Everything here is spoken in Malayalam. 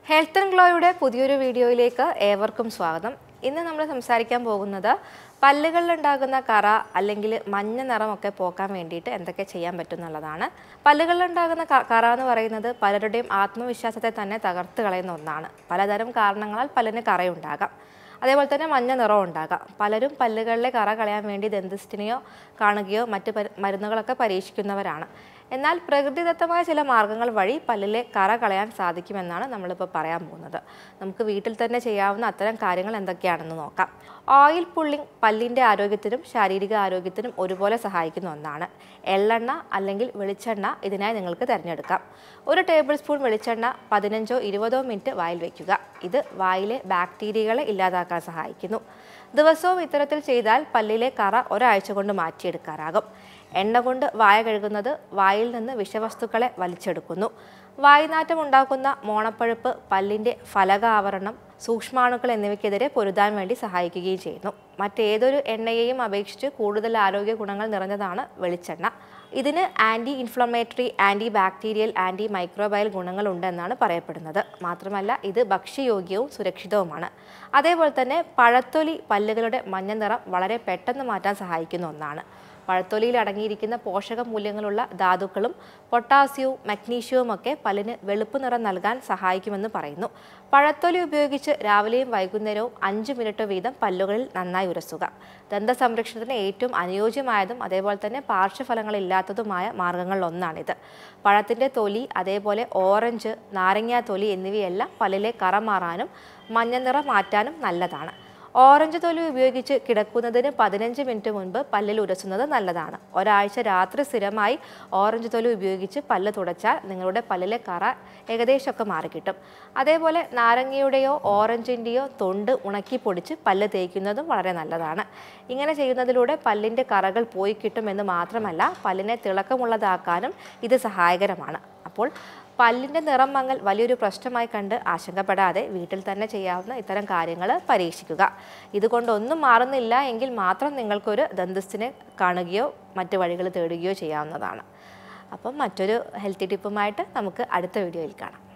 ഹെൽത്ത് ആൻഡ് ഗ്ലോയുടെ പുതിയൊരു വീഡിയോയിലേക്ക് ഏവർക്കും സ്വാഗതം ഇന്ന് നമ്മൾ സംസാരിക്കാൻ പോകുന്നത് പല്ലുകളിലുണ്ടാകുന്ന കറ അല്ലെങ്കിൽ മഞ്ഞ നിറമൊക്കെ പോക്കാൻ വേണ്ടിയിട്ട് എന്തൊക്കെ ചെയ്യാൻ പറ്റും എന്നുള്ളതാണ് പല്ലുകളിലുണ്ടാകുന്ന ക- കറ എന്ന് പറയുന്നത് പലരുടെയും ആത്മവിശ്വാസത്തെ തന്നെ തകർത്ത് കളയുന്ന ഒന്നാണ് പലതരം കാരണങ്ങളാൽ പല്ലിന് കറയുണ്ടാകാം അതേപോലെ തന്നെ മഞ്ഞ നിറവും ഉണ്ടാകാം പലരും പല്ലുകളിലെ കറ കളയാൻ വേണ്ടി ദന്തിസ്റ്റിനെയോ കാണുകയോ മറ്റ് പരി- മരുന്നുകളൊക്കെ പരീക്ഷിക്കുന്നവരാണ് എന്നാൽ പ്രകൃതിദത്തമായ ചില മാർഗങ്ങൾ വഴി പല്ലിലെ കറ കളയാൻ സാധിക്കുമെന്നാണ് നമ്മളിപ്പോൾ പറയാൻ പോകുന്നത് നമുക്ക് വീട്ടിൽ തന്നെ ചെയ്യാവുന്ന അത്തരം കാര്യങ്ങൾ എന്തൊക്കെയാണെന്ന് നോക്കാം ഓയിൽ പുള്ളിങ് പല്ലിൻ്റെ ആരോഗ്യത്തിനും ശാരീരിക ആരോഗ്യത്തിനും ഒരുപോലെ സഹായിക്കുന്ന ഒന്നാണ് എള്ളെണ്ണ അല്ലെങ്കിൽ വെളിച്ചെണ്ണ ഇതിനായി നിങ്ങൾക്ക് തിരഞ്ഞെടുക്കാം ഒരു ടേബിൾ സ്പൂൺ വെളിച്ചെണ്ണ പതിനഞ്ചോ ഇരുപതോ മിനിറ്റ് വായിൽ വയ്ക്കുക ഇത് വായിലെ ബാക്ടീരിയകളെ ഇല്ലാതാക്കാൻ സഹായിക്കുന്നു ദിവസവും ഇത്തരത്തിൽ ചെയ്താൽ പല്ലിലെ കറ ഒരാഴ്ച കൊണ്ട് മാറ്റിയെടുക്കാറാകും എണ്ണ കൊണ്ട് വായ കഴുകുന്നത് വായിൽ നിന്ന് വിഷവസ്തുക്കളെ വലിച്ചെടുക്കുന്നു വായുനാറ്റം ഉണ്ടാക്കുന്ന മോണപ്പഴുപ്പ് പല്ലിൻ്റെ ഫലക ആവരണം സൂക്ഷ്മാണുക്കൾ എന്നിവയ്ക്കെതിരെ പൊരുതാൻ വേണ്ടി സഹായിക്കുകയും ചെയ്യുന്നു മറ്റേതൊരു എണ്ണയെയും അപേക്ഷിച്ച് കൂടുതൽ ആരോഗ്യ ഗുണങ്ങൾ നിറഞ്ഞതാണ് വെളിച്ചെണ്ണ ഇതിന് anti inflammatory anti bacterial anti microbial ഗുണങ്ങളുണ്ടെന്നാണ് പറയപ്പെടുന്നത് മാത്രമല്ല ഇത് ഭക്ഷ്യയോഗ്യവും സുരക്ഷിതവുമാണ് അതേപോലെ തന്നെ പഴത്തൊലി പല്ലുകളുടെ മഞ്ഞ നിറം വളരെ പെട്ടെന്ന് മാറ്റാൻ സഹായിക്കുന്ന ഒന്നാണ് പഴത്തൊലിയിൽ അടങ്ങിയിരിക്കുന്ന പോഷക മൂല്യങ്ങളുള്ള ധാതുക്കളും പൊട്ടാസ്യവും മഗ്നീഷ്യവും ഒക്കെ പല്ലിന് വെളുപ്പ് നിറം നൽകാൻ സഹായിക്കുമെന്ന് പറയുന്നു പഴത്തൊലി ഉപയോഗിച്ച് രാവിലെയും വൈകുന്നേരവും അഞ്ച് മിനിറ്റ് വീതം പല്ലുകളിൽ നന്നായി ഉരസുക ദന്ത സംരക്ഷണത്തിന് ഏറ്റവും അനുയോജ്യമായതും അതേപോലെ തന്നെ പാർശ്വഫലങ്ങളില്ലാത്തതുമായ മാർഗങ്ങളിലൊന്നാണിത് പഴത്തിൻ്റെ തൊലി അതേപോലെ ഓറഞ്ച് നാരങ്ങാ തൊലി എന്നിവയെല്ലാം പല്ലിലെ കറ മാറാനും മഞ്ഞ നിറം മാറ്റാനും നല്ലതാണ് ഓറഞ്ച് തൊലി ഉപയോഗിച്ച് കിടക്കുന്നതിന് പതിനഞ്ച് മിനിറ്റ് മുൻപ് പല്ലിൽ ഉരസുന്നത് നല്ലതാണ് ഒരാഴ്ച രാത്രി സ്ഥിരമായി ഓറഞ്ച് തൊലി ഉപയോഗിച്ച് പല്ല് തുടച്ചാൽ നിങ്ങളുടെ പല്ലിലെ കറ ഏകദേശമൊക്കെ മാറിക്കിട്ടും അതേപോലെ നാരങ്ങയുടെയോ ഓറഞ്ചിൻ്റെയോ തൊണ്ട് ഉണക്കി പൊടിച്ച് പല്ല് തേക്കുന്നതും വളരെ നല്ലതാണ് ഇങ്ങനെ ചെയ്യുന്നതിലൂടെ പല്ലിൻ്റെ കറകൾ പോയി കിട്ടുമെന്ന് മാത്രമല്ല പല്ലിനെ തിളക്കമുള്ളതാക്കാനും ഇത് സഹായകരമാണ് അപ്പോൾ പല്ലിൻ്റെ നിറം മങ്ങൽ വലിയൊരു പ്രശ്നമായി കണ്ട് ആശങ്കപ്പെടാതെ വീട്ടിൽ തന്നെ ചെയ്യാവുന്ന ഇത്തരം കാര്യങ്ങൾ പരീക്ഷിക്കുക ഇതുകൊണ്ടൊന്നും മാറുന്നില്ല എങ്കിൽ മാത്രം നിങ്ങൾക്കൊരു ദന്തസ്ഥിനെ കാണുകയോ മറ്റു വഴികൾ തേടുകയോ ചെയ്യാവുന്നതാണ് അപ്പം മറ്റൊരു ഹെൽത്തി ടിപ്പുമായിട്ട് നമുക്ക് അടുത്ത വീഡിയോയിൽ കാണാം